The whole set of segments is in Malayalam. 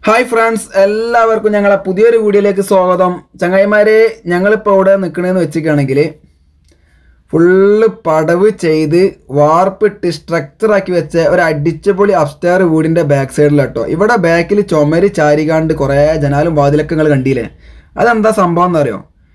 ഹായ് ഫ്രണ്ട്സ് എല്ലാവർക്കും ഞങ്ങളെ പുതിയൊരു വീഡിയോയിലേക്ക് സ്വാഗതം ചങ്ങായിമാരെ ഞങ്ങളിപ്പോൾ ഇവിടെ നിൽക്കണമെന്ന് വെച്ചിരിക്കുകയാണെങ്കിൽ ഫുള്ള് പടവ് ചെയ്ത് വാർപ്പിട്ട് സ്ട്രക്ചറാക്കി വെച്ച ഒരു അടിച്ചുപൊളി അപ്സ്റ്റെയർ വീടിൻ്റെ ബാക്ക് സൈഡിലാട്ടോ ഇവിടെ ബാക്കിൽ ചുമര് ചാരികാണ്ട് കുറേ ജനാലും വാതിലൊക്കെ നിങ്ങൾ കണ്ടില്ലേ അതെന്താ സംഭവം എന്നറിയോ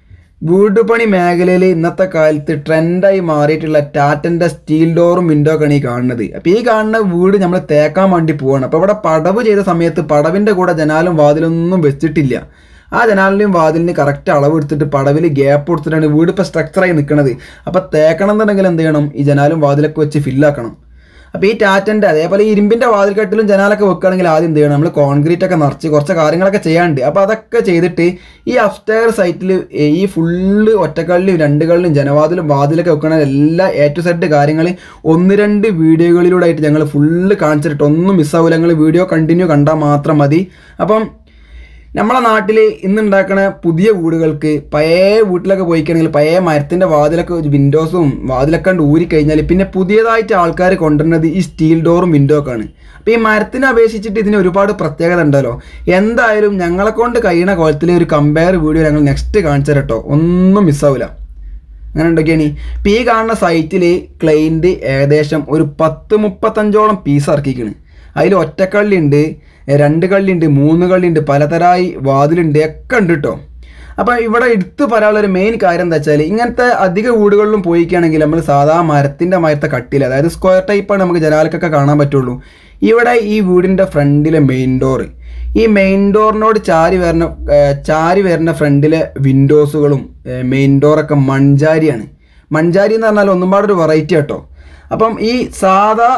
വീട് പണി മേഖലയിൽ ഇന്നത്തെ കാലത്ത് ട്രെൻഡായി മാറിയിട്ടുള്ള ടാറ്റൻ്റെ സ്റ്റീൽ ഡോറും വിൻഡോ ആണ് ഈ കാണുന്നത് അപ്പോൾ ഈ കാണുന്ന വീട് നമ്മൾ തേക്കാൻ വേണ്ടി പോവാണ് അപ്പോൾ ഇവിടെ പടവ് ചെയ്ത സമയത്ത് പടവിൻ്റെ കൂടെ ജനാലും വാതിലൊന്നും വെച്ചിട്ടില്ല ആ ജനാലിൻ്റെയും വാതിലിന് കറക്റ്റ് അളവ് എടുത്തിട്ട് പടവിൽ ഗ്യാപ്പ് കൊടുത്തിട്ടാണ് വീട് ഇപ്പോൾ സ്ട്രക്ചറായി നിൽക്കുന്നത് അപ്പോൾ തേക്കണം എന്നുണ്ടെങ്കിൽ എന്ത് ചെയ്യണം ഈ ജനാലും വാതിലൊക്കെ വെച്ച് ഫില്ലാക്കണം അപ്പോൾ ഈ ടാറ്റൻ്റെ അതേപോലെ ഈ ഇരുമ്പിൻ്റെ വാതിൽക്കെട്ടിലും ജനാലൊക്കെ വെക്കുകയാണെങ്കിൽ ആദ്യം എന്ത് ചെയ്യണം നമ്മൾ കോൺക്രീറ്റ് ഒക്കെ നിറച്ച് കുറച്ച് കാര്യങ്ങളൊക്കെ ചെയ്യാണ്ട് അപ്പോൾ അതൊക്കെ ചെയ്തിട്ട് ഈ അപ്സ്റ്റെയർ സൈറ്റിൽ ഈ ഫുള്ള് ഒറ്റക്കള്ളിലും രണ്ട് കള്ളിലും ജനവാതിലും വാതിലൊക്കെ വെക്കണ എല്ലാ എ ടു സെഡ് കാര്യങ്ങൾ ഒന്ന് രണ്ട് വീഡിയോകളിലൂടെ ആയിട്ട് ഞങ്ങൾ ഫുള്ള് കാണിച്ചിട്ട് ഒന്നും മിസ്സാവില്ല നിങ്ങൾ വീഡിയോ കണ്ടിന്യൂ കണ്ടാൽ മാത്രം മതി അപ്പം നമ്മളെ നാട്ടിൽ ഇന്ന് ഉണ്ടാക്കുന്ന പുതിയ വീടുകൾക്ക് പഴയ വീട്ടിലൊക്കെ പോയിക്കണമെങ്കിൽ പഴയ മരത്തിൻ്റെ വാതിലൊക്കെ വിൻഡോസും വാതിലൊക്കെ കണ്ട് ഊരിക്കഴിഞ്ഞാൽ പിന്നെ പുതിയതായിട്ട് ആൾക്കാർ കൊണ്ടുവരുന്നത് ഈ സ്റ്റീൽ ഡോറും വിൻഡോ ഒക്കെ ആണ് അപ്പോൾ ഈ മരത്തിനെ അപേക്ഷിച്ചിട്ട് ഇതിന് ഒരുപാട് പ്രത്യേകത ഉണ്ടല്ലോ എന്തായാലും ഞങ്ങളെ കൊണ്ട് കഴിയുന്ന കോലത്തിൽ ഒരു കമ്പയർ വീഡിയോ ഞങ്ങൾ നെക്സ്റ്റ് കാണിച്ചു തരട്ടോ ഒന്നും മിസ്സാവില്ല അങ്ങനെ ഉണ്ടൊക്കെയാണ് ഇപ്പം ഈ കാണുന്ന സൈറ്റിൽ ക്ലൈൻറ്റ് ഏകദേശം ഒരു പത്ത് മുപ്പത്തഞ്ചോളം പീസ് ഇറക്കിക്കണ് അതിൽ ഒറ്റക്കള്ളി ഉണ്ട് രണ്ട് കള്ളി ഉണ്ട് മൂന്ന് കള്ളി ഉണ്ട് പലതരമായി വാതിലുണ്ട് ഒക്കെ ഉണ്ട് കേട്ടോ അപ്പോൾ ഇവിടെ എടുത്തു പറയാനുള്ള ഒരു മെയിൻ കാര്യം എന്താ വെച്ചാൽ ഇങ്ങനത്തെ അധിക വീടുകളിലും പോയിക്കുകയാണെങ്കിൽ നമ്മൾ സാധാ മരത്തിൻ്റെ മരത്തെ കട്ടിൽ അതായത് സ്ക്വയർ ടൈപ്പാണ് നമുക്ക് ജനാലക്കൊക്കെ കാണാൻ പറ്റുള്ളൂ ഇവിടെ ഈ വീടിൻ്റെ ഫ്രണ്ടിലെ മെയിൻ ഡോറ് ഈ മെയിൻ ഡോറിനോട് ചാരി വരുന്ന ഏർ ചാരി വരുന്ന ഫ്രണ്ടിലെ വിൻഡോസുകളും മെയിൻ ഡോറൊക്കെ മൺചാരിയാണ് മൺചാരി എന്ന് പറഞ്ഞാൽ ഒന്നും പാടെ ഒരു വെറൈറ്റി കേട്ടോ അപ്പം ഈ സാധാ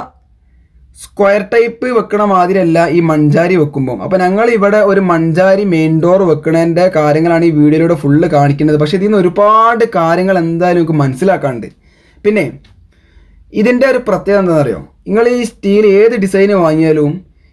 സ്ക്വയർ ടൈപ്പ് വെക്കണ മാതിരിയല്ല ഈ മൺചാരി വെക്കുമ്പോൾ അപ്പോൾ ഞങ്ങൾ ഇവിടെ ഒരു മൺചാരി മെയിൻ ഡോർ വെക്കണതിൻ്റെ കാര്യങ്ങളാണ് ഈ വീഡിയോയിലൂടെ ഫുള്ള് കാണിക്കുന്നത് പക്ഷേ ഇതിൽ നിന്ന് ഒരുപാട് കാര്യങ്ങൾ എന്തായാലും നമുക്ക് മനസ്സിലാക്കാണ്ട് പിന്നെ ഇതിൻ്റെ ഒരു പ്രത്യേകത എന്താണെന്ന് അറിയോ നിങ്ങൾ ഈ സ്റ്റീൽ ഏത് ഡിസൈൻ വാങ്ങിയാലും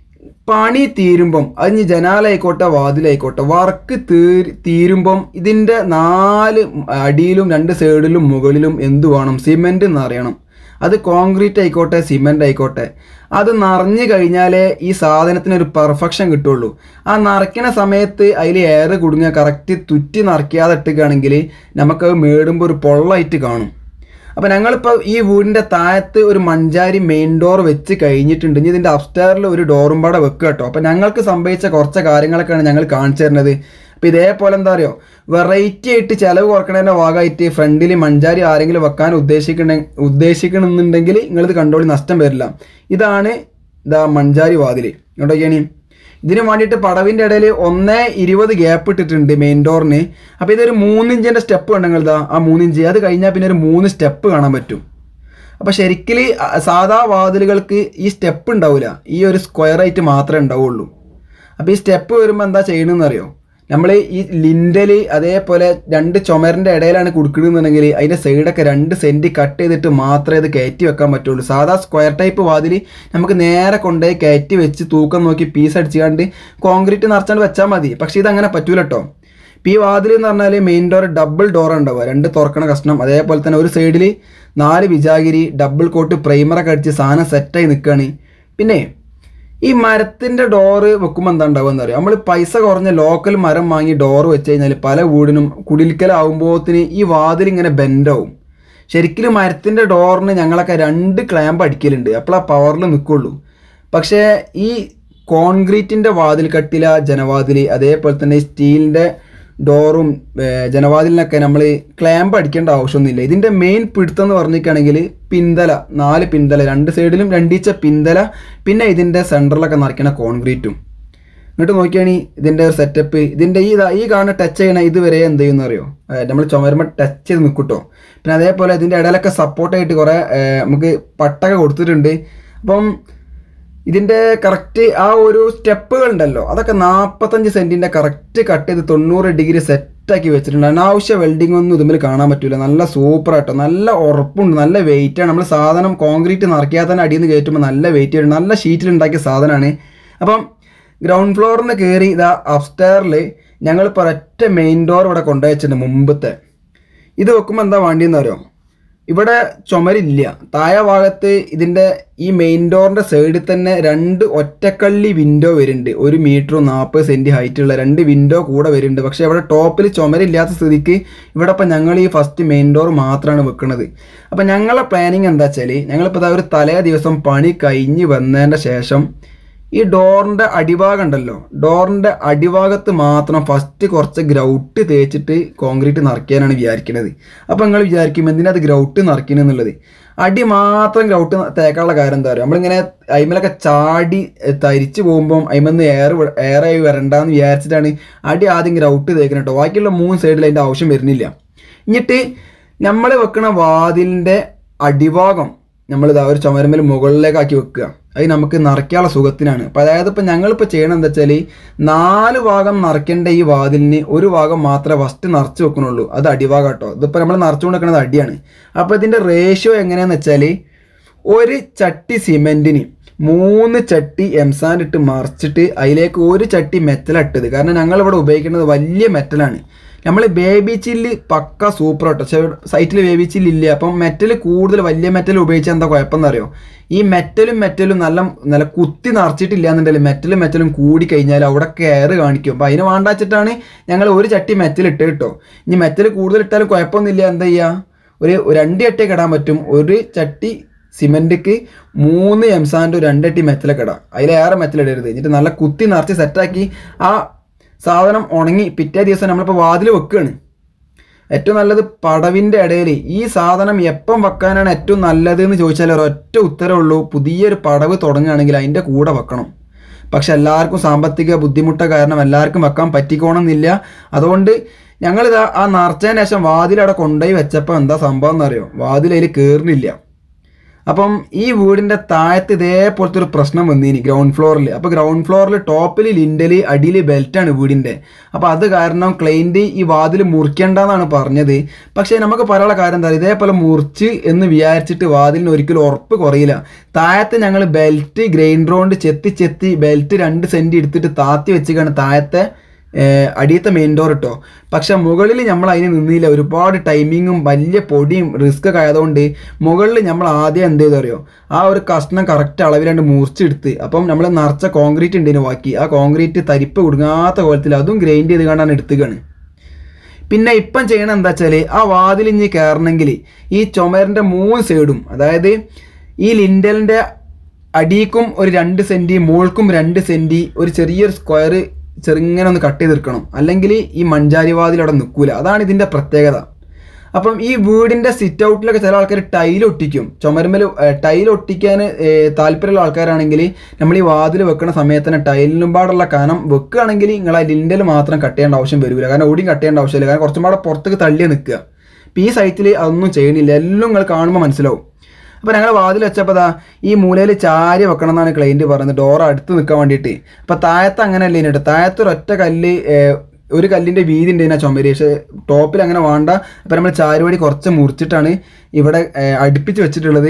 പണി തീരുമ്പം അത് ഇനി ജനാലായിക്കോട്ടെ വാതിലായിക്കോട്ടെ വർക്ക് തീർ തീരുമ്പം ഇതിൻ്റെ നാല് അടിയിലും രണ്ട് സൈഡിലും മുകളിലും എന്ത് വേണം സിമെൻറ്റ് നിറയണം അത് കോൺക്രീറ്റ് ആയിക്കോട്ടെ സിമെൻ്റ് ആയിക്കോട്ടെ അത് നിറഞ്ഞു കഴിഞ്ഞാലേ ഈ സാധനത്തിന് ഒരു പെർഫെക്ഷൻ കിട്ടുള്ളൂ ആ നിറയ്ക്കുന്ന സമയത്ത് അതിൽ എയർ കുടുങ്ങുക കറക്റ്റ് തുറ്റി നിറയ്ക്കാതെ ഇട്ടുകയാണെങ്കിൽ നമുക്കത് മേടുമ്പോൾ ഒരു പൊള്ളായിട്ട് കാണും അപ്പോൾ ഞങ്ങളിപ്പോൾ ഈ വീടിൻ്റെ താഴത്ത് ഒരു മഞ്ചാരി മെയിൻ ഡോർ വെച്ച് കഴിഞ്ഞിട്ടുണ്ട് ഇനി ഇതിൻ്റെ അപ്സ്റ്റെയറിൽ ഒരു ഡോറും പാടെ വെക്കുക കേട്ടോ അപ്പോൾ ഞങ്ങൾക്ക് സംഭവിച്ച കുറച്ച് കാര്യങ്ങളൊക്കെയാണ് ഞങ്ങൾ കാണിച്ചു തരുന്നത് അപ്പോൾ ഇതേപോലെ എന്താ പറയുക വെറൈറ്റി ആയിട്ട് ചിലവ് കുറക്കണതിൻ്റെ ഭാഗമായിട്ട് ഫ്രണ്ടിൽ മഞ്ചാരി ആരെങ്കിലും വെക്കാൻ ഉദ്ദേശിക്കണ ഉദ്ദേശിക്കണമെന്നുണ്ടെങ്കിൽ നിങ്ങളിത് കണ്ടോളി നഷ്ടം വരില്ല ഇതാണ് ഇതാ മഞ്ചാരി വാതിൽ ഇങ്ങോട്ടൊക്കെയാണ് ഇതിന് വേണ്ടിയിട്ട് പടവിൻ്റെ ഇടയിൽ ഒന്നേ ഇരുപത് ഗ്യാപ്പ് ഇട്ടിട്ടുണ്ട് മെയിൻ ഡോറിന് അപ്പോൾ ഇതൊരു മൂന്നിഞ്ചിൻ്റെ സ്റ്റെപ്പ് ഉണ്ടെങ്കിൽ ഇതാ ആ മൂന്നിഞ്ച് അത് കഴിഞ്ഞാൽ പിന്നെ ഒരു മൂന്ന് സ്റ്റെപ്പ് കാണാൻ പറ്റും അപ്പോൾ ശരിക്കും സാധാ വാതിലുകൾക്ക് ഈ സ്റ്റെപ്പ് ഉണ്ടാവില്ല ഈ ഒരു സ്ക്വയർ ആയിട്ട് മാത്രമേ ഉണ്ടാവുള്ളൂ അപ്പോൾ ഈ സ്റ്റെപ്പ് വരുമ്പോൾ എന്താ ചെയ്യണമെന്ന് അറിയോ നമ്മൾ ഈ ലിൻഡൽ അതേപോലെ രണ്ട് ചുമരിൻ്റെ ഇടയിലാണ് കൊടുക്കണമെന്നുണ്ടെങ്കിൽ അതിൻ്റെ സൈഡൊക്കെ രണ്ട് സെൻറ്റ് കട്ട് ചെയ്തിട്ട് മാത്രമേ ഇത് കയറ്റി വെക്കാൻ പറ്റുള്ളൂ സാധാ സ്ക്വയർ ടൈപ്പ് വാതിൽ നമുക്ക് നേരെ കൊണ്ടുപോയി കയറ്റി വെച്ച് തൂക്കം നോക്കി പീസ് അടിച്ചുകൊണ്ട് കോൺക്രീറ്റ് നിറച്ചാണ്ട് വെച്ചാൽ മതി പക്ഷേ ഇതങ്ങനെ പറ്റൂല കേട്ടോ ഇപ്പോൾ ഈ വാതിൽ എന്ന് പറഞ്ഞാൽ മെയിൻ ഡോർ ഡബിൾ ഡോർ ഉണ്ടാവുക രണ്ട് തുറക്കണ കഷ്ണം അതേപോലെ തന്നെ ഒരു സൈഡിൽ നാല് വിജാഗിരി ഡബിൾ കോട്ട് പ്രൈമറൊക്കെ അടിച്ച് സാധനം സെറ്റായി നിൽക്കുകയാണ് പിന്നെ ഈ മരത്തിൻ്റെ ഡോറ് വെക്കുമ്പോൾ എന്താ ഉണ്ടാവുക അറിയാം നമ്മൾ പൈസ കുറഞ്ഞ ലോക്കൽ മരം വാങ്ങി ഡോറ് വെച്ച് കഴിഞ്ഞാൽ പല വീടിനും കുടിലിക്കലാവുമ്പോഴത്തിന് ഈ വാതിൽ ഇങ്ങനെ ബെൻഡാവും ശരിക്കും മരത്തിൻ്റെ ഡോറിന് ഞങ്ങളൊക്കെ രണ്ട് ക്ലാമ്പ് അടിക്കലുണ്ട് അപ്പോൾ ആ പവറിൽ നിൽക്കുള്ളൂ പക്ഷേ ഈ കോൺക്രീറ്റിൻ്റെ വാതിൽ കട്ടില ജനവാതിൽ അതേപോലെ തന്നെ സ്റ്റീലിൻ്റെ ഡോറും ജനവാതിലിനൊക്കെ നമ്മൾ ക്ലാമ്പ് അടിക്കേണ്ട ആവശ്യമൊന്നുമില്ല ഇതിൻ്റെ മെയിൻ പിടുത്തം എന്ന് പറഞ്ഞിരിക്കുകയാണെങ്കിൽ പിന്തല നാല് പിന്തല രണ്ട് സൈഡിലും രണ്ടീച്ച പിന്തല പിന്നെ ഇതിൻ്റെ സെൻറ്ററിലൊക്കെ നിറയ്ക്കണ കോൺക്രീറ്റും എന്നിട്ട് നോക്കിയാണെങ്കിൽ ഇതിൻ്റെ ഒരു സെറ്റപ്പ് ഇതിൻ്റെ ഈ ഈ കാണുന്ന ടച്ച് ചെയ്യണ ഇതുവരെ എന്ത് ചെയ്യുന്ന അറിയോ നമ്മൾ ചുമരുമ്പോൾ ടച്ച് ചെയ്ത് നിൽക്കൂട്ടോ പിന്നെ അതേപോലെ ഇതിൻ്റെ ഇടയിലൊക്കെ സപ്പോർട്ടായിട്ട് കുറേ നമുക്ക് പട്ടൊക്കെ കൊടുത്തിട്ടുണ്ട് അപ്പം ഇതിൻ്റെ കറക്റ്റ് ആ ഒരു സ്റ്റെപ്പുകൾ ഉണ്ടല്ലോ അതൊക്കെ നാൽപ്പത്തഞ്ച് സെൻറ്റിൻ്റെ കറക്റ്റ് കട്ട് ചെയ്ത് തൊണ്ണൂറ് ഡിഗ്രി സെറ്റാക്കി വെച്ചിട്ടുണ്ട് അനാവശ്യ വെൽഡിംഗ് ഒന്നും ഇതുമ്മിൽ കാണാൻ പറ്റില്ല നല്ല സൂപ്പറായിട്ടോ നല്ല ഉറപ്പുണ്ട് നല്ല വെയിറ്റാണ് നമ്മൾ സാധനം കോൺക്രീറ്റ് നിറയ്ക്കാതെ തന്നെ അടിയിൽ നിന്ന് കയറ്റുമ്പോൾ നല്ല വെയിറ്റ് വരും നല്ല ഷീറ്റിൽ ഉണ്ടാക്കിയ സാധനമാണ് അപ്പം ഗ്രൗണ്ട് ഫ്ലോറിൽ നിന്ന് കയറി ഇതാ അപ്സ്റ്റെയറിൽ ഞങ്ങൾ ഒരൊറ്റ മെയിൻ ഡോർ ഇവിടെ കൊണ്ടുവച്ചിട്ടുണ്ട് മുമ്പത്തെ ഇത് വെക്കുമ്പോൾ എന്താ വേണ്ടിയെന്ന് അറിയോ ഇവിടെ ചുമരില്ല താഴെ ഭാഗത്ത് ഇതിൻ്റെ ഈ മെയിൻ ഡോറിൻ്റെ സൈഡിൽ തന്നെ രണ്ട് ഒറ്റക്കള്ളി വിൻഡോ വരുന്നുണ്ട് ഒരു മീറ്ററും നാൽപ്പത് സെൻറ്റ് ഹൈറ്റുള്ള രണ്ട് വിൻഡോ കൂടെ വരുന്നുണ്ട് പക്ഷേ ഇവിടെ ടോപ്പിൽ ചുമരില്ലാത്ത സ്ഥിതിക്ക് ഇവിടെ ഇപ്പം ഞങ്ങൾ ഈ ഫസ്റ്റ് മെയിൻ ഡോർ മാത്രമാണ് വെക്കുന്നത് അപ്പം ഞങ്ങളെ പ്ലാനിങ് എന്താ വെച്ചാൽ ഞങ്ങളിപ്പോൾ ഇതാ ഒരു തലേ ദിവസം പണി കഴിഞ്ഞ് വന്നതിൻ്റെ ശേഷം ഈ ഡോറിൻ്റെ അടിഭാഗം ഉണ്ടല്ലോ ഡോറിൻ്റെ അടിഭാഗത്ത് മാത്രം ഫസ്റ്റ് കുറച്ച് ഗ്രൗട്ട് തേച്ചിട്ട് കോൺക്രീറ്റ് നിറയ്ക്കാനാണ് വിചാരിക്കുന്നത് അപ്പോൾ നിങ്ങൾ വിചാരിക്കും എന്തിനാ അത് ഗ്രൗട്ട് നിറയ്ക്കണമെന്നുള്ളത് അടി മാത്രം ഗ്രൗട്ട് തേക്കാനുള്ള കാര്യം എന്താ പറയുക നമ്മളിങ്ങനെ അയിമലൊക്കെ ചാടി എ, തരിച്ച് പോകുമ്പം അയിമെന്ന് എയർ എയറായി വരണ്ടെന്ന് വിചാരിച്ചിട്ടാണ് അടി ആദ്യം ഗ്രൗട്ട് തേക്കുന്നത് കേട്ടോ ബാക്കിയുള്ള മൂന്ന് സൈഡിൽ അതിൻ്റെ ആവശ്യം വരുന്നില്ല എന്നിട്ട് നമ്മൾ വെക്കുന്ന വാതിലിൻ്റെ അടിഭാഗം നമ്മളിതാ ഒരു ചുമരമ്മൽ മുകളിലേക്കാക്കി വെക്കുക അത് നമുക്ക് നിറയ്ക്കാനുള്ള സുഖത്തിനാണ് അപ്പം അതായത് ഇപ്പം ഞങ്ങളിപ്പോൾ ചെയ്യണം എന്താ വെച്ചാൽ നാല് ഭാഗം നിറയ്ക്കേണ്ട ഈ വാതിലിന് ഒരു ഭാഗം മാത്രമേ ഫസ്റ്റ് നിറച്ച് വെക്കണുള്ളൂ അത് അടിഭാഗം കേട്ടോ ഇതിപ്പോൾ നമ്മൾ നിറച്ചുകൊണ്ട് വെക്കുന്നത് അടിയാണ് അപ്പോൾ ഇതിൻ്റെ റേഷ്യോ എങ്ങനെയാണെന്ന് വെച്ചാൽ ഒരു ചട്ടി സിമെൻറ്റിന് മൂന്ന് ചട്ടി എംസാൻഡ് ഇട്ട് മറിച്ചിട്ട് അതിലേക്ക് ഒരു ചട്ടി മെറ്റലിട്ടത് കാരണം ഞങ്ങളിവിടെ ഉപയോഗിക്കുന്നത് വലിയ മെറ്റലാണ് നമ്മൾ ബേബി ചില്ല് പക്ക സൂപ്പർ കേട്ടോ പക്ഷേ സൈറ്റിൽ ബേബി ചില്ല് ഇല്ല അപ്പം മെറ്റൽ കൂടുതൽ വലിയ മെറ്റൽ ഉപയോഗിച്ചാൽ എന്താ കുഴപ്പമെന്ന് അറിയോ ഈ മെറ്റലും മെറ്റലും നല്ല നല്ല കുത്തി നിറച്ചിട്ടില്ല എന്നുണ്ടെങ്കിൽ മെറ്റലും മെറ്റലും കൂടി കഴിഞ്ഞാൽ അവിടെ കെയർ കാണിക്കും അപ്പം അതിന് വേണ്ടാച്ചിട്ടാണ് ഞങ്ങൾ ഒരു ചട്ടി മെറ്റൽ ഇട്ട് കേട്ടോ ഇനി മെറ്റൽ കൂടുതൽ ഇട്ടാലും കുഴപ്പമൊന്നുമില്ല എന്താ ചെയ്യുക ഒരു രണ്ട് ചട്ടിയൊക്കെ ഇടാൻ പറ്റും ഒരു ചട്ടി സിമെൻറ്റിക്ക് മൂന്ന് എംസാൻഡ് രണ്ടട്ടി മെറ്റലൊക്കെ ഇടാം അതിലേറെ മെറ്റലിടരുത് എന്നിട്ട് നല്ല കുത്തി നിറച്ച് സെറ്റാക്കി ആ സാധനം ഉണങ്ങി പിറ്റേ ദിവസം നമ്മളിപ്പോൾ വാതിൽ വെക്കുകയാണ് ഏറ്റവും നല്ലത് പടവിൻ്റെ ഇടയിൽ ഈ സാധനം എപ്പം വെക്കാനാണ് ഏറ്റവും നല്ലത് എന്ന് ചോദിച്ചാൽ ഒരൊറ്റ ഉത്തരവുള്ളൂ പുതിയൊരു പടവ് തുടങ്ങുകയാണെങ്കിൽ അതിൻ്റെ കൂടെ വെക്കണം പക്ഷെ എല്ലാവർക്കും സാമ്പത്തിക ബുദ്ധിമുട്ട് കാരണം എല്ലാവർക്കും വെക്കാൻ പറ്റിക്കോണമെന്നില്ല അതുകൊണ്ട് ഞങ്ങളിത് ആ നിറച്ചതിന് ശേഷം വാതിലവിടെ കൊണ്ടുപോയി വെച്ചപ്പോൾ എന്താ സംഭവം എന്നറിയോ വാതിൽ അതിൽ കയറുന്നില്ല അപ്പം ഈ വീടിൻ്റെ താഴത്ത് ഇതേപോലത്തെ ഒരു പ്രശ്നം വന്നിനി ഗ്രൗണ്ട് ഫ്ലോറിൽ അപ്പോൾ ഗ്രൗണ്ട് ഫ്ലോറിൽ ടോപ്പിൽ ലിൻഡൽ അടിയിൽ ബെൽറ്റാണ് വീടിൻ്റെ അപ്പോൾ അത് കാരണം ക്ലൈൻറ്റ് ഈ വാതിൽ മുറിക്കേണ്ടെന്നാണ് പറഞ്ഞത് പക്ഷേ നമുക്ക് പറയാനുള്ള കാര്യം എന്താ ഇതേപോലെ മുറിച്ച് എന്ന് വിചാരിച്ചിട്ട് വാതിലിന് ഒരിക്കലും ഉറപ്പ് കുറയില്ല താഴത്ത് ഞങ്ങൾ ബെൽറ്റ് ഗ്രൈൻഡർ കൊണ്ട് ചെത്തി ചെത്തി ബെൽറ്റ് രണ്ട് സെൻറ്റ് എടുത്തിട്ട് താത്തി വെച്ചിട്ടാണ് താഴത്തെ ഏഹ് അടിയത്തെ മെയിൻ ഡോർ ഇട്ടോ പക്ഷെ മുകളിൽ നമ്മൾ അതിന് നിന്നില്ല ഒരുപാട് ടൈമിങ്ങും വലിയ പൊടിയും റിസ്ക് ഒക്കെ ആയതുകൊണ്ട് മുകളിൽ നമ്മൾ ആദ്യം എന്ത് ചെയ്തു അറിയോ ആ ഒരു കഷ്ണം കറക്റ്റ് അളവിലാണ്ട് മുറിച്ചെടുത്ത് അപ്പം നമ്മൾ നിറച്ച കോൺക്രീറ്റ് ഉണ്ട് ഇതിന് ബാക്കി ആ കോൺക്രീറ്റ് തരിപ്പ് കുടുങ്ങാത്ത കോലത്തിൽ അതും ഗ്രൈൻഡ് ചെയ്ത് കണ്ടാണ് എടുത്തുകയാണ് പിന്നെ ഇപ്പം ചെയ്യണം എന്താ വെച്ചാൽ ആ വാതിലിഞ്ഞ് കയറണമെങ്കിൽ ഈ ചുമരിൻ്റെ മൂന്ന് സൈഡും അതായത് ഈ ലിൻഡലിൻ്റെ അടിക്കും ഒരു രണ്ട് സെൻറ്റി മുകൾക്കും രണ്ട് സെൻറ്റി ഒരു ചെറിയൊരു സ്ക്വയർ ചെറുങ്ങനെ ഒന്ന് കട്ട് ചെയ്തെടുക്കണം അല്ലെങ്കിൽ ഈ മഞ്ചാരി വാതിൽ അവിടെ നിൽക്കൂല അതാണ് ഇതിൻ്റെ പ്രത്യേകത അപ്പം ഈ വീടിൻ്റെ സിറ്റ് ഔട്ടിലൊക്കെ ചില ആൾക്കാർ ടൈൽ ഒട്ടിക്കും ചുമരുമ്മൽ ടൈൽ ഒട്ടിക്കാൻ ഏഹ്, താല്പര്യമുള്ള ആൾക്കാരാണെങ്കിൽ നമ്മൾ ഈ വാതിൽ വെക്കുന്ന സമയത്ത് തന്നെ ടൈലിനും പാടുള്ള കനം വെക്കുകയാണെങ്കിൽ നിങ്ങൾ ആ ലിൻഡൽ മാത്രം കട്ട് ചെയ്യേണ്ട ആവശ്യം വരില്ല കാരണം ഓടിയും കട്ട് ചെയ്യേണ്ട ആവശ്യമില്ല കാരണം കുറച്ചും പാടെ പുറത്തേക്ക് തള്ളിയേ നിൽക്കുക ഇപ്പം ഈ സൈറ്റിൽ അതൊന്നും ചെയ്യണില്ല എല്ലാം നിങ്ങൾ കാണുമ്പോൾ മനസ്സിലാവും അപ്പോൾ ഞങ്ങൾ വാതിൽ വെച്ചപ്പോൾ ദാ ഈ മൂലയിൽ ചാരി വെക്കണം എന്നാണ് ക്ലൈൻറ്റ് പറയുന്നത് ഡോർ അടുത്ത് നിൽക്കാൻ വേണ്ടിയിട്ട് അപ്പോൾ താഴത്ത് അങ്ങനെയല്ല ഇതിനിട്ട് താഴത്ത് ഒരൊറ്റ കല്ല് ഏഹ്, ഒരു കല്ലിൻ്റെ വീതി ഉണ്ട് ഇതിനാ ചുമര് പക്ഷേ ടോപ്പിൽ അങ്ങനെ വേണ്ട അപ്പോൾ നമ്മൾ ചാരുവടി കുറച്ച് മുറിച്ചിട്ടാണ് ഇവിടെ ഏഹ്, അടുപ്പിച്ച് വെച്ചിട്ടുള്ളത്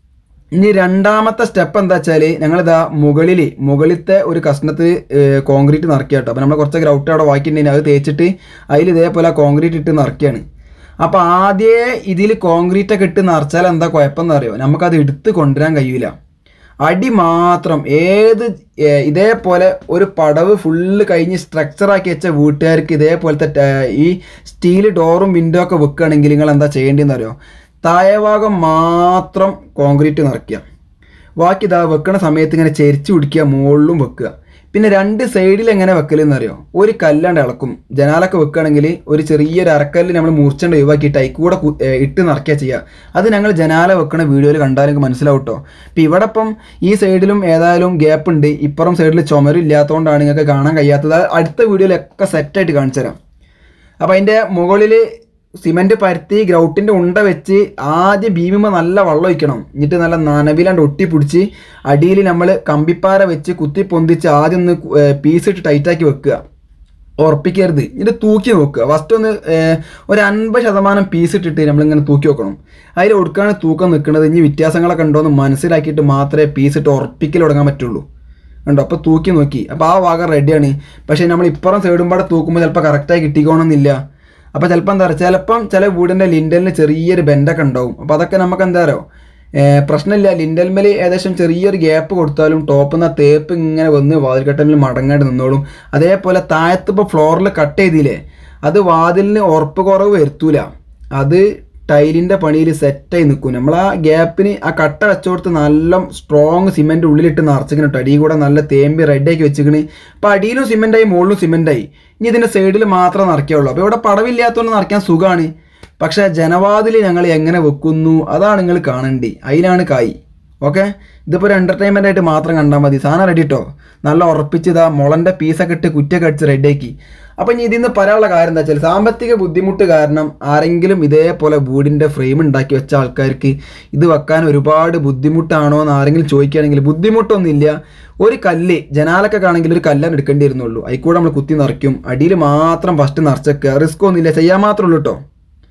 ഇനി രണ്ടാമത്തെ സ്റ്റെപ്പ് എന്താ വെച്ചാൽ ഞങ്ങളിതാ മുകളിൽ മുകളിലത്തെ ഒരു കഷ്ണത്തിൽ കോൺക്രീറ്റ് നിറക്കുക കേട്ടോ അപ്പോൾ നമ്മൾ കുറച്ച് ഗ്രൗട്ട് അവിടെ ബാക്കിയിട്ടുണ്ടെങ്കിൽ അത് തേച്ചിട്ട് അതിൽ ഇതേപോലെ കോൺക്രീറ്റ് ഇട്ട് നിറക്കുകയാണ് അപ്പോൾ ആദ്യമേ ഇതിൽ കോൺക്രീറ്റ് ഒക്കെ ഇട്ട് നിറച്ചാൽ എന്താ കുഴപ്പമെന്ന് അറിയോ നമുക്കത് എടുത്ത് കൊണ്ടുവരാൻ കഴിയില്ല അടി മാത്രം ഏത് ഏ, ഇതേപോലെ ഒരു പടവ് ഫുള്ള് കഴിഞ്ഞ് സ്ട്രക്ചറാക്കി വെച്ച വീട്ടുകാർക്ക് ഇതേപോലത്തെ ട- ഈ സ്റ്റീൽ ഡോറും വിൻഡോ ഒക്കെ വെക്കുകയാണെങ്കിൽ നിങ്ങൾ എന്താ ചെയ്യേണ്ടതെന്ന് അറിയോ താഴെഭാഗം മാത്രം കോൺക്രീറ്റ് നിറയ്ക്കുക ബാക്കി ഇതാ വെക്കണ സമയത്ത് ഇങ്ങനെ ചെരിച്ച് പിടിക്കുക മുകളിലും വെക്കുക പിന്നെ രണ്ട് സൈഡിൽ എങ്ങനെ വെക്കലെന്ന് അറിയോ ഒരു കല്ലാണ്ട് ഇളക്കും ജനാലൊക്കെ വെക്കുകയാണെങ്കിൽ ഒരു ചെറിയൊരു അരക്കല്ല് നമ്മൾ മുറിച്ചുകൊണ്ട് ഒഴിവാക്കിയിട്ട് അതിൽ കൂടെ കു- ഏ, ഇട്ട് നിറയ്ക്കുക ചെയ്യുക അത് ഞങ്ങൾ ജനാല വെക്കണ വീഡിയോയിൽ കണ്ടാൽ നിങ്ങൾക്ക് മനസ്സിലാവും കേട്ടോ ഇപ്പം ഇവിടെ ഇപ്പം ഈ സൈഡിലും ഏതായാലും ഗ്യാപ്പ് ഉണ്ട് ഇപ്പുറം സൈഡിൽ ചുമരില്ലാത്തതുകൊണ്ടാണ് നിങ്ങൾക്ക് കാണാൻ കഴിയാത്തത് അത് അടുത്ത വീഡിയോയിലൊക്കെ സെറ്റായിട്ട് കാണിച്ചു തരാം അപ്പോൾ അതിൻ്റെ മുകളിൽ സിമെൻറ്റ് പരത്തി ഗ്രൗട്ടിൻ്റെ ഉണ്ട വെച്ച് ആദ്യം ഭീമിമ നല്ല വെള്ളം ഒഴിക്കണം എന്നിട്ട് നല്ല നനവിലാണ്ട് ഒട്ടിപ്പിടിച്ച് അടിയിൽ നമ്മൾ കമ്പിപ്പാര വെച്ച് കുത്തി പൊന്തിച്ച് ആദ്യം ഒന്ന് പീസ് ഇട്ട് ടൈറ്റാക്കി വെക്കുക ഉറപ്പിക്കരുത് ഇത് തൂക്കി നോക്കുക ഫസ്റ്റ് ഒന്ന് ഏഹ്, ഒരു അൻപത് ശതമാനം പീസ് ഇട്ടിട്ട് നമ്മളിങ്ങനെ തൂക്കി വെക്കണം അതിൽ ഒടുക്കാണ് തൂക്കം നിൽക്കുന്നത് ഇനി വ്യത്യാസങ്ങളൊക്കെ ഉണ്ടോ എന്ന് മനസ്സിലാക്കിയിട്ട് മാത്രമേ പീസ് ഇട്ട് ഉറപ്പിക്കൽ തുടങ്ങാൻ പറ്റുള്ളൂ ഉണ്ടോ അപ്പോൾ തൂക്കി നോക്കി അപ്പോൾ ആ ഭാഗം റെഡിയാണ് പക്ഷേ നമ്മൾ ഇപ്പുറം സൈഡും പാടെ തൂക്കുമ്പോൾ ചിലപ്പോൾ കറക്റ്റായി കിട്ടിക്കോണമെന്നില്ല അപ്പോൾ ചിലപ്പോൾ എന്താ പറയുക ചിലപ്പം ചില വീടിൻ്റെ ലിൻഡലിന് ചെറിയൊരു ബെൻഡൊക്കെ ഉണ്ടാവും അപ്പോൾ അതൊക്കെ നമുക്ക് എന്താ പറയുക പ്രശ്നമില്ല ലിൻഡൽമേൽ ഏകദേശം ചെറിയൊരു ഗ്യാപ്പ് കൊടുത്താലും ടോപ്പിൽ നിന്ന് തേപ്പ് ഇങ്ങനെ വന്ന് വാതിൽക്കട്ടലിൽ മടങ്ങാണ്ട് നിന്നോളും അതേപോലെ താഴത്ത് ഇപ്പോൾ ഫ്ലോറിൽ കട്ട് ചെയ്തില്ലേ അത് വാതിലിന് ഉറപ്പ് കുറവ് വരുത്തൂല അത് ടൈലിൻ്റെ പണിയിൽ സെറ്റായി നിൽക്കും നമ്മൾ ആ ഗ്യാപ്പിന് ആ കട്ട വെച്ചോടുത്ത് നല്ല സ്ട്രോങ് സിമെൻറ്റ് ഉള്ളിലിട്ട് നിറച്ചിക്കണം കേട്ടോ അടിയിൽ കൂടെ നല്ല തേമ്പി റെഡിയാക്കി വെച്ചിക്കണ് അപ്പോൾ അടിയിലും സിമെൻറ്റായി മുകളിലും സിമെൻറ്റായി ഇനി ഇതിൻ്റെ സൈഡിൽ മാത്രമേ നിറയ്ക്കാവുള്ളൂ അപ്പോൾ ഇവിടെ പടവില്ലാത്തതുകൊണ്ട് നിറയ്ക്കാൻ സുഖമാണ് പക്ഷേ ജനവാതിൽ ഞങ്ങൾ എങ്ങനെ വെക്കുന്നു അതാണ് നിങ്ങൾ കാണേണ്ടി അതിലാണ് കായ് ഓക്കെ ഇതിപ്പോൾ ഒരു എൻ്റർടൈൻമെൻ്റ് ആയിട്ട് മാത്രം കണ്ടാൽ മതി സാധനം റെഡി കേട്ടോ നല്ല ഉറപ്പിച്ച് ഇതാ മുളൻ്റെ പീസൊക്കെ ഇട്ട് കുറ്റൊക്കെ അടിച്ച് റെഡിയാക്കി അപ്പം ഇനി ഇതിൽ നിന്ന് പറയാനുള്ള കാര്യം എന്താ വെച്ചാൽ സാമ്പത്തിക ബുദ്ധിമുട്ട് കാരണം ആരെങ്കിലും ഇതേപോലെ വീടിൻ്റെ ഫ്രെയിം ഉണ്ടാക്കി വെച്ച ആൾക്കാർക്ക് ഇത് വെക്കാൻ ഒരുപാട് ബുദ്ധിമുട്ടാണോ എന്ന് ആരെങ്കിലും ചോദിക്കുകയാണെങ്കിൽ ബുദ്ധിമുട്ടൊന്നുമില്ല ഒരു കല്ല് ജനാലൊക്കെ ആണെങ്കിൽ ഒരു കല്ലാണ് എടുക്കേണ്ടി വരുന്നുള്ളൂ അതിൽ നമ്മൾ കുത്തി നിറയ്ക്കും അടിയിൽ മാത്രം ഫസ്റ്റ് നിറച്ചേക്കുക റിസ്ക് ഒന്നുമില്ല ചെയ്യാൻ മാത്രമേ ഉള്ളൂ കേട്ടോ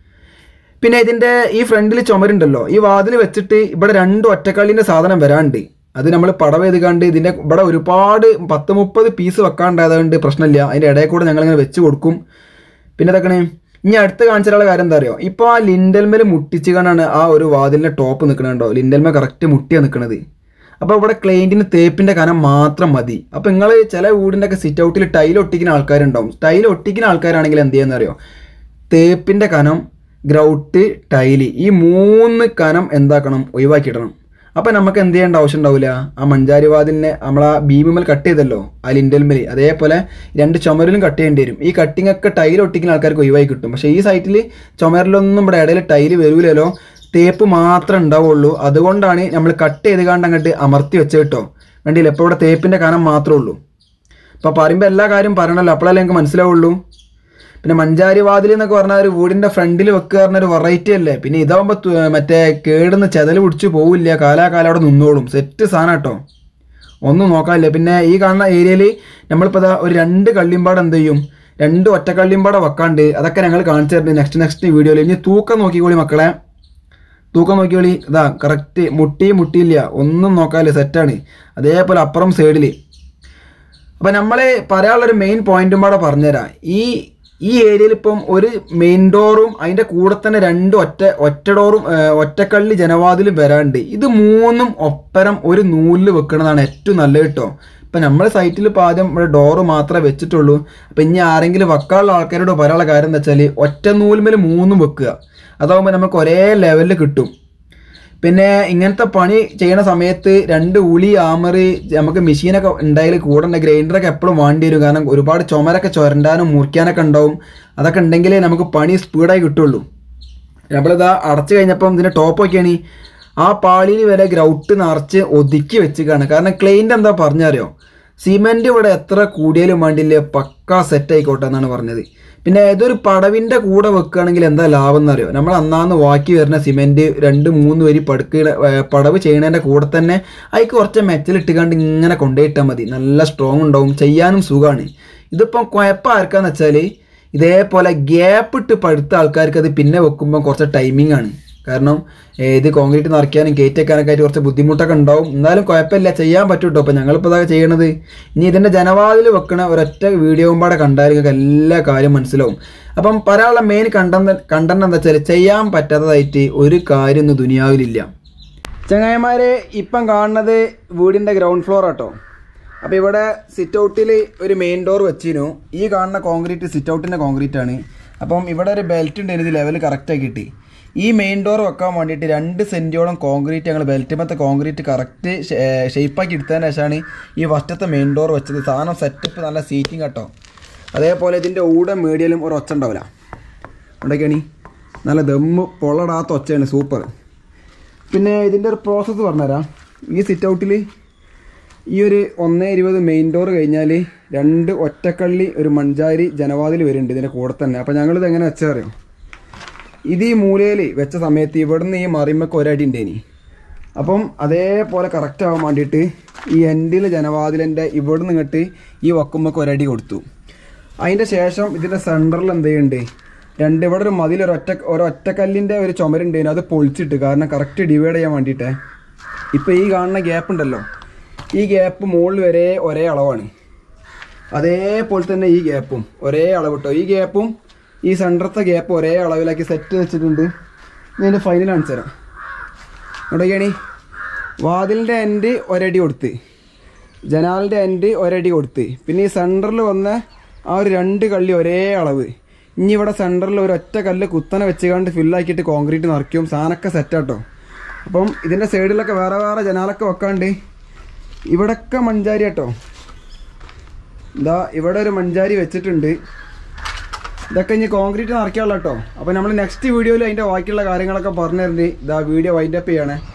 പിന്നെ ഇതിൻ്റെ ഈ ഫ്രണ്ടിൽ ചുമരുണ്ടല്ലോ ഈ വാതിൽ വെച്ചിട്ട് ഇവിടെ രണ്ട് ഒറ്റക്കള്ളിൻ്റെ സാധനം വരാണ്ട് അത് നമ്മൾ പടം എഴുതുകാണ്ട് ഇതിൻ്റെ ഇവിടെ ഒരുപാട് പത്ത് മുപ്പത് പീസ് വെക്കാണ്ടായതുകൊണ്ട് പ്രശ്നമില്ല അതിൻ്റെ ഇടയിൽ കൂടെ ഞങ്ങളിങ്ങനെ വെച്ച് കൊടുക്കും പിന്നെ ഇതൊക്കെ ഇനി അടുത്ത് കാണിച്ചിട്ടുള്ള കാര്യം എന്താ അറിയോ ഇപ്പോൾ ആ ലിൻഡൽമേൽ മുട്ടിച്ച് കാണാണ് ആ ഒരു വാതിലിൻ്റെ ടോപ്പ് നിൽക്കണുണ്ടോ ലിൻഡൽമേ കറക്റ്റ് മുട്ടിയാണ് നിൽക്കണത് അപ്പോൾ ഇവിടെ ക്ലൈൻറ്റിന് തേപ്പിൻ്റെ കനം മാത്രം മതി അപ്പോൾ നിങ്ങൾ ചില വീടിൻ്റെ ഒക്കെ സിറ്റ് ഔട്ടിൽ ടൈൽ ഒട്ടിക്കുന്ന ആൾക്കാരുണ്ടാവും ടൈൽ ഒട്ടിക്കുന്ന ആൾക്കാരാണെങ്കിൽ എന്ത് ചെയ്യുന്ന അറിയോ തേപ്പിൻ്റെ കനം ഗ്രൗട്ട് ടൈല് ഈ മൂന്ന് കനം എന്താക്കണം ഒഴിവാക്കിയിടണം അപ്പം നമുക്ക് എന്ത് ചെയ്യേണ്ട ആവശ്യം ഉണ്ടാവില്ല ആ മഞ്ചാരി വാതിലിനെ നമ്മൾ ആ ബീമുമേൽ കട്ട് ചെയ്തല്ലോ ആ ലിൻഡൽമേൽ അതേപോലെ രണ്ട് ചുമരിലും കട്ട് ചെയ്യേണ്ടി വരും ഈ കട്ടിംഗ് ഒക്കെ ടൈൽ ഒട്ടിക്കുന്ന ആൾക്കാർക്ക് ഒഴിവായി കിട്ടും പക്ഷേ ഈ സൈറ്റിൽ ചുമരിലൊന്നും ഇവിടെ ഇടയിൽ ടൈല് വരൂലല്ലോ തേപ്പ് മാത്രമേ ഉണ്ടാവുള്ളൂ അതുകൊണ്ടാണ് നമ്മൾ കട്ട് ചെയ്ത് കണ്ട് അങ്ങോട്ട് അമർത്തി വെച്ച് കേട്ടോ വേണ്ടിയില്ല ഇപ്പോൾ ഇവിടെ തേപ്പിൻ്റെ കനം മാത്രമേ ഉള്ളൂ അപ്പോൾ പറയുമ്പോൾ എല്ലാ കാര്യം പറയണല്ലോ അപ്പോഴല്ലേ എനിക്ക് മനസ്സിലാവുള്ളൂ പിന്നെ മഞ്ചാരി വാതിൽ എന്നൊക്കെ പറഞ്ഞാൽ ഒരു വീടിൻ്റെ ഫ്രണ്ടിൽ വെക്കുക പറഞ്ഞ ഒരു വെറൈറ്റി അല്ലേ പിന്നെ ഇതാകുമ്പോൾ തു- മറ്റേ കേടുന്ന് ചെതൽ പിടിച്ച് പോവില്ല കാലാകാലം അവിടെ നിന്നോളും സെറ്റ് സാധനം കേട്ടോ ഒന്നും നോക്കാനില്ല പിന്നെ ഈ കാണുന്ന ഏരിയയിൽ നമ്മളിപ്പോൾ ഇതാ ഒരു രണ്ട് കള്ളിമ്പാട് എന്ത് ചെയ്യും രണ്ട് ഒറ്റ കള്ളിമ്പാടെ വെക്കാണ്ട് അതൊക്കെ ഞങ്ങൾ കാണിച്ചു തരുന്നുണ്ട് നെക്സ്റ്റ് നെക്സ്റ്റ് വീഡിയോയിൽ ഇനി തൂക്കം നോക്കിക്കോളി മക്കളെ തൂക്കം നോക്കിയോളി ഇതാ കറക്റ്റ് മുട്ടി മുട്ടിയില്ല ഒന്നും നോക്കാനില്ല സെറ്റാണ് അതേപോലെ അപ്പുറം സൈഡിൽ അപ്പം നമ്മൾ പറയാനുള്ളൊരു മെയിൻ പോയിന്റും കൂടെ പറഞ്ഞുതരാം ഈ ഈ ഏരിയയിൽ ഇപ്പം ഒരു മെയിൻ ഡോറും അതിൻ്റെ കൂടെ തന്നെ രണ്ട് ഒറ്റ ഒറ്റ ഡോറും ഏഹ്, ഒറ്റക്കള്ളി ജനവാതിലും വരാണ്ട് ഇത് മൂന്നും ഒപ്പരം ഒരു നൂലിൽ വെക്കണതാണ് ഏറ്റവും നല്ലത് കേട്ടോ ഇപ്പം നമ്മുടെ സൈറ്റിൽ ഇപ്പോൾ ആദ്യം ഇവിടെ ഡോറ് മാത്രമേ വെച്ചിട്ടുള്ളൂ അപ്പം ഇനി ആരെങ്കിലും വെക്കാനുള്ള ആൾക്കാരോട് പറയാനുള്ള കാര്യം എന്താ വെച്ചാൽ ഒറ്റ നൂലുമേൽ മൂന്നും വെക്കുക അതാകുമ്പോൾ നമുക്ക് ഒരേ ലെവലിൽ കിട്ടും പിന്നെ ഇങ്ങനത്തെ പണി ചെയ്യണ സമയത്ത് രണ്ട് ഉളി ആമറി നമുക്ക് മെഷീനൊക്കെ ഉണ്ടായാൽ കൂടെ ഗ്രൈൻഡറൊക്കെ എപ്പോഴും വേണ്ടി വരും കാരണം ഒരുപാട് ചുമരൊക്കെ ചുരണ്ടാനും മുറിക്കാനൊക്കെ ഉണ്ടാവും അതൊക്കെ ഉണ്ടെങ്കിലേ നമുക്ക് പണി സ്പീഡായി കിട്ടുള്ളൂ നമ്മളിതാ അടച്ചു കഴിഞ്ഞപ്പം ഇതിൻ്റെ ടോപ്പ് ഒക്കെയാണ് ആ പാളിയിൽ വരെ ഗ്രൗട്ട് നിറച്ച് ഒതുക്കി വെച്ചിക്കാണ് കാരണം ക്ലൈൻറ്റ് എന്താ പറഞ്ഞറിയോ സിമെൻറ്റ് ഇവിടെ എത്ര കൂടിയാലും വേണ്ടില്ല പക്കാ സെറ്റ് ആയിക്കോട്ടെ എന്നാണ് പറഞ്ഞത് പിന്നെ ഇതൊരു പടവിൻ്റെ കൂടെ വെക്കുകയാണെങ്കിൽ എന്താ ലാഭം എന്നറിയോ നമ്മൾ അന്നാന്ന് വാക്കി വരുന്ന സിമെൻറ്റ് രണ്ട് മൂന്ന് വരി പടുക്ക പടവ് ചെയ്യണതിൻ്റെ കൂടെ തന്നെ അതിക്ക് കുറച്ച് മെറ്റലിട്ടുകൊണ്ട് ഇങ്ങനെ കൊണ്ടുപോയിട്ടാൽ മതി നല്ല സ്ട്രോങ് ഉണ്ടാവും ചെയ്യാനും സുഖമാണ് ഇതിപ്പം കുഴപ്പം ആർക്കാന്ന് വെച്ചാൽ ഇതേപോലെ ഗ്യാപ്പ് ഇട്ട് പഴുത്ത ആൾക്കാർക്ക് അത് പിന്നെ വെക്കുമ്പോൾ കുറച്ച് ടൈമിംഗ് ആണ് കാരണം ഏ, ഇത് കോൺക്രീറ്റ് നിറയ്ക്കാനും കയറ്റി വെക്കാനൊക്കെ ആയിട്ട് കുറച്ച് ബുദ്ധിമുട്ടൊക്കെ ഉണ്ടാവും എന്നാലും കുഴപ്പമില്ല ചെയ്യാൻ പറ്റും കേട്ടോ അപ്പോൾ ഞങ്ങളിപ്പോൾ ഇതാ ചെയ്യണത് ഇനി ഇതിൻ്റെ ജനവാതിൽ വെക്കണ ഒരൊറ്റ വീഡിയോയും പാടെ കണ്ടാൽ നിങ്ങൾക്ക് എല്ലാ കാര്യം മനസ്സിലാവും അപ്പം പറയാനുള്ള മെയിൻ കണ്ടന്റ് കണ്ടന്റ് എന്താ വെച്ചാൽ ചെയ്യാൻ പറ്റാത്തതായിട്ട് ഒരു കാര്യം ഒന്നും ദുനിയാവിലില്ല ചങ്ങായിമാരെ ഇപ്പം കാണുന്നത് വീടിൻ്റെ ഗ്രൗണ്ട് ഫ്ലോർ ആട്ടോ അപ്പോൾ ഇവിടെ സിറ്റ് ഔട്ടിൽ ഒരു മെയിൻ ഡോർ വെച്ചിരുന്നു ഈ കാണുന്ന കോൺക്രീറ്റ് സിറ്റ് ഔട്ടിൻ്റെ കോൺക്രീറ്റ് ആണ് അപ്പം ഇവിടെ ഒരു ബെൽറ്റ് ഉണ്ട് ഇത് ലെവൽ കറക്റ്റായി കിട്ടി ഈ മെയിൻ ഡോർ വെക്കാൻ വേണ്ടിയിട്ട് രണ്ട് സെൻറ്റോളം കോൺക്രീറ്റ് ഞങ്ങൾ ബെൽറ്റുമത്തെ കോൺക്രീറ്റ് കറക്റ്റ് ഷേപ്പാക്കി എടുത്തതിന് ശേഷമാണ് ഈ ഫസ്റ്റത്തെ മെയിൻ ഡോർ വെച്ചത് സാധനം സെറ്റപ്പ് നല്ല സീറ്റിംഗ് കേട്ടോ അതേപോലെ ഇതിൻ്റെ ഊടെ മീഡിയയിലും ഒരു ഒച്ച ഉണ്ടാവില്ല ഉണ്ടൊക്കെയാണ് നല്ല ദമ്മ് പൊള്ളടാത്ത ഒച്ചയാണ് സൂപ്പർ പിന്നെ ഇതിൻ്റെ ഒരു പ്രോസസ്സ് പറഞ്ഞുതരാം ഈ സിറ്റ് ഔട്ടിൽ ഈ ഒരു ഒന്നേ ഇരുപത് മെയിൻ ഡോർ കഴിഞ്ഞാൽ രണ്ട് ഒറ്റക്കള്ളി ഒരു മഞ്ചാരി ജനവാതിൽ വരുന്നുണ്ട് ഇതിൻ്റെ കൂടെ തന്നെ അപ്പോൾ ഞങ്ങളിത് എങ്ങനെ വെച്ചാൽ അറിയാം ഇത് ഈ മൂലയിൽ വെച്ച സമയത്ത് ഇവിടുന്ന് ഈ മറിമൊക്കെ ഒരടി ഉണ്ടേനി അപ്പം അതേപോലെ കറക്റ്റ് ആവാൻ വേണ്ടിയിട്ട് ഈ എൻഡിൽ ജനവാതിലിൻ്റെ ഇവിടുന്ന് ഇങ്ങോട്ട് ഈ വക്കുമ്പൊക്കെ ഒരടി കൊടുത്തു അതിൻ്റെ ശേഷം ഇതിൻ്റെ സെൻറ്ററിൽ എന്ത് ചെയ്യുന്നുണ്ട് രണ്ട് ഇവിടെ ഒരു മതിൽ ഒരൊറ്റ ഒരൊറ്റക്കല്ലിൻ്റെ ഒരു ചുമരുണ്ടേനു അത് പൊളിച്ചിട്ട് കാരണം കറക്റ്റ് ഡിവൈഡ് ചെയ്യാൻ വേണ്ടിയിട്ട് ഇപ്പോൾ ഈ കാണുന്ന ഗ്യാപ്പ് ഉണ്ടല്ലോ ഈ ഗ്യാപ്പ് മുകളിൽ വരെ ഒരേ അളവാണ് അതേപോലെ തന്നെ ഈ ഗ്യാപ്പും ഒരേ അളവ് കേട്ടോ ഈ ഗ്യാപ്പും ഈ സെൻറ്ററത്തെ ഗ്യാപ്പ് ഒരേ അളവിലാക്കി സെറ്റ് വെച്ചിട്ടുണ്ട് ഞാൻ ഫൈനൽ കാണിച്ചു തരാം നോക്കിയാണി വാതിലിൻ്റെ എൻഡ് ഒരടി കൊടുത്ത് ജനാലിൻ്റെ എൻഡ് ഒരടി കൊടുത്ത് പിന്നെ ഈ സെൻറ്ററിൽ വന്ന ആ ഒരു രണ്ട് കള്ളി ഒരേ അളവ് ഇനി ഇവിടെ സെൻറ്ററിൽ ഒരു ഒറ്റ കല്ല് കുത്തനെ വെച്ചുകൊണ്ട് ഫില്ലാക്കിയിട്ട് കോൺക്രീറ്റ് നിറയ്ക്കും സാധനമൊക്കെ സെറ്റാട്ടോ അപ്പം ഇതിൻ്റെ സൈഡിലൊക്കെ വേറെ വേറെ ജനാലൊക്കെ വെക്കാണ്ട് ഇവിടൊക്കെ മഞ്ചാരി കേട്ടോ ഇതാ ഇവിടെ ഒരു മഞ്ചാരി വെച്ചിട്ടുണ്ട് ഇതൊക്കെ ഇനി കോൺക്രീറ്റ് നിറയ്ക്കാനുള്ള കേട്ടോ അപ്പോൾ നമ്മൾ നെക്സ്റ്റ് വീഡിയോയിൽ അതിൻ്റെ ബാക്കിയുള്ള കാര്യങ്ങളൊക്കെ പറഞ്ഞു തരുന്നുണ്ട് ഇതാ വീഡിയോ വൈൻഡപ്പ് ചെയ്യണേ